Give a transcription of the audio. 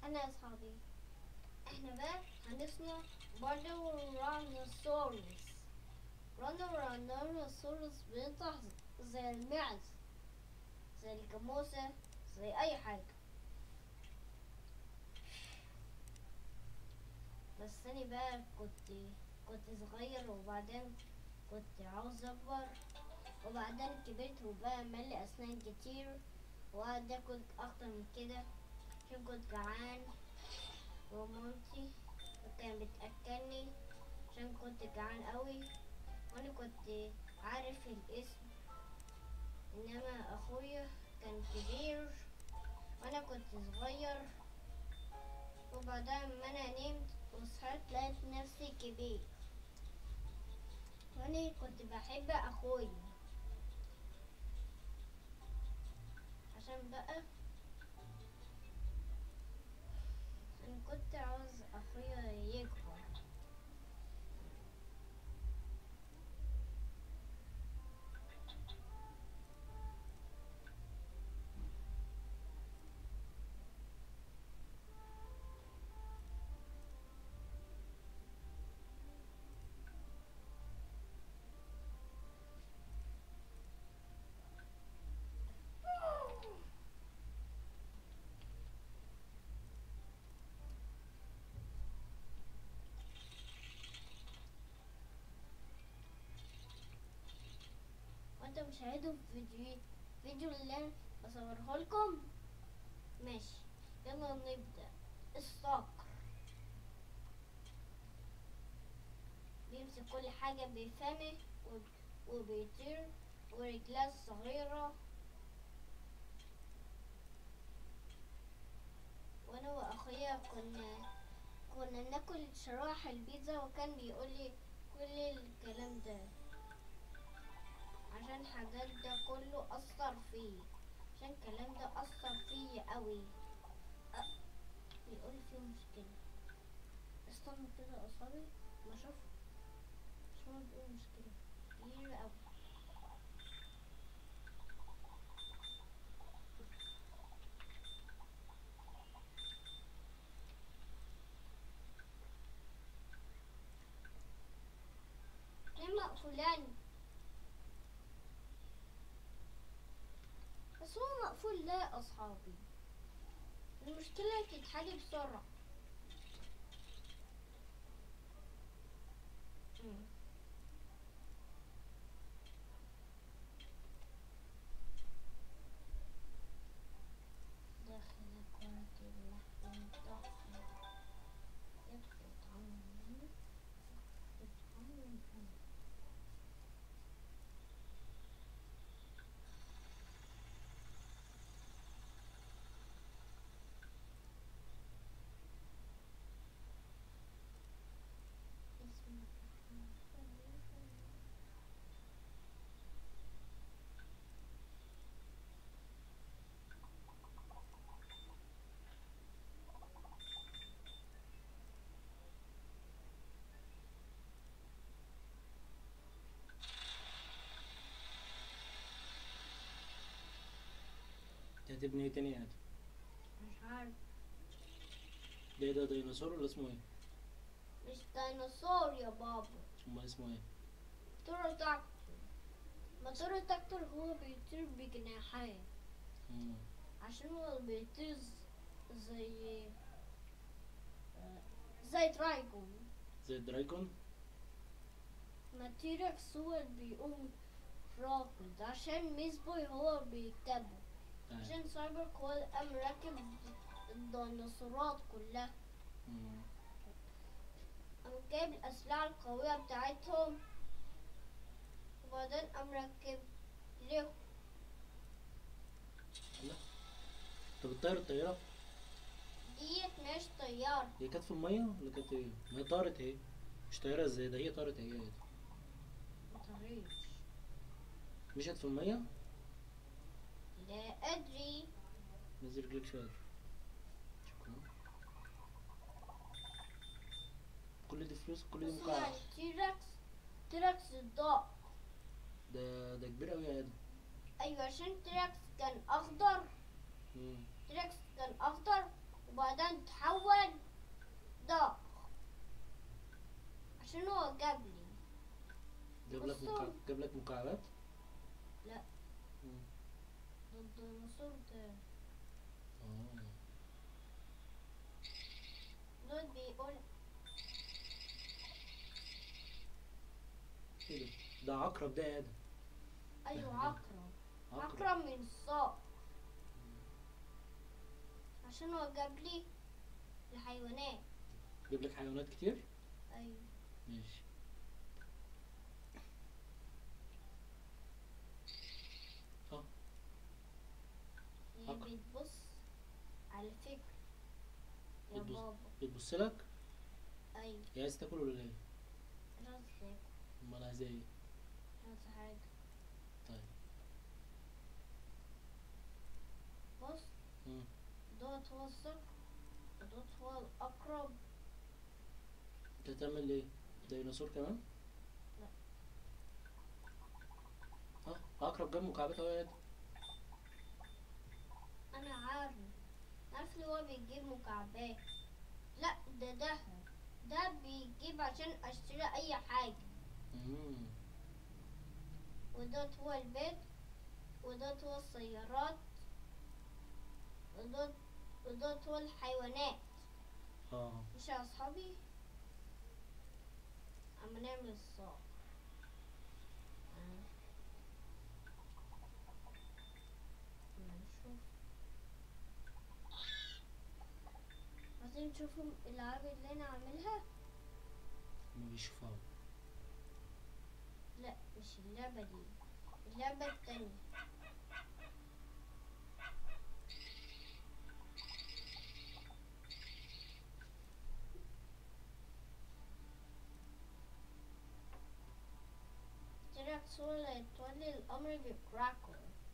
انا يا اصحابي احنا بقى هنصنع برضه رانوسورس رانوسورس بيطلع زي المعز زي الجاموسة زي اي حاجة بس انا بقى كنت كنت صغير وبعدين كنت عاوز اكبر وبعدين كبرت وبقى مالي اسنان كتير وقعد اكل اكتر من كده عشان كنت جعان ومامتي كانت بتاكلني عشان كنت جعان قوي وانا كنت عارف الاسم انما اخويا كان كبير وانا كنت صغير وبعدين ما انا نمت وصحيت لقيت نفسي كبير وانا كنت بحب اخويا عشان بقى انا كنت عاوز اخويا يكبر وانتم مشاهدوا فيديو فيديو اللي انا بصوره لكم ماشي يلا نبدأ الصقر بيمسك كل حاجة بفمه وب- وبيطير ورجلاه صغيرة وانا واخويا كنا كنا ناكل شرايح البيتزا وكان بيقول لي كل الكلام ده عشان الحاجات ده كله أثر فيه عشان الكلام ده أثر فيه قوي أه. بيقول فيه مشكلة استنى كده يا أصحابي ما أشوف مش هو بيقول مشكلة كبيرة قوي ليه مقفولان بس هو مقفول ليه يا أصحابي المشكلة تتحل بسرعة مم. داخل كرة اللحم تحفة يدخل طعم منه طعم من هنا بسم الله الرحمن الرحيم انت هتبني ايه تاني يا ادم مش عارف ده ده ديناصور ولا اسمه ايه مش ديناصور يا بابا امال اسمه ايه تورتاكتور ما تورتاكتور هو بيطير بجناحات مم. عشان هو بيطير ز- زي آه، زي درايجون زي الدرايكون ما تيركس هو اللي بيقوم راكد عشان ميزبوي هو بيكتبه آه. عشان سايبرك هو اللي قام راكب الديناصورات كلها مم. قام جايب الأسلحة القوية بتاعتهم وبعدين قام راكب ليه لا طب الطيارة الطيارة ديت مش طيارة هي كانت في المية ولا كانت ايه؟ ما هي طارت اهي مش طيارة ازاي ده هي طارت اهي اهي. مطريش مشت في المية لا أدري نزل رجلك شوية شكرا كل دي فلوس كل دي بص مكعب يعني تيركس تيركس الضاء ده ده كبير اوي يا ادم أيوة عشان تيركس كان أخضر مم. تيركس كان أخضر وبعدين تحول ضخ عشان هو جاب لي جاب لك بصوا. مكع... جاب لك مكعبات لا. مم. ضد النسور ده اه دول بيقول ايه ده ده عقرب ده يا ادم ايوه عقرب عقرب عقرب من الصقر عشان هو جاب لي الحيوانات جاب لك حيوانات كتير ايوه ماشي هي عقرب. بتبص على فكرة يا بتبص. بابا بتبص لك ايوه هي عايز تاكل ولا ايه مش عايز تاكل امال عايزه ايه مش عايز حاجة طيب بص مم. دوت هو الصقر ودوت هو الأقرب انت هتعمل ايه ديناصور كمان لا. ها عقرب جاب مكعبات اهو يا ادم أنا عارف عارف اللي هو بيجيب مكعبات لا ده ده ده بيجيب عشان أشتري أي حاجة مم. ودوت هو البيت ودوت هو السيارات ودوت ودوت هو الحيوانات اه مش يا أصحابي أما نعمل الصاق آه. أما نشوف عايزين تشوفوا الألعاب اللي أنا عاملها ما بيشوفها لا مش اللعبة دي اللعبة التانية طلعت صورة تولي الأمر بكراكر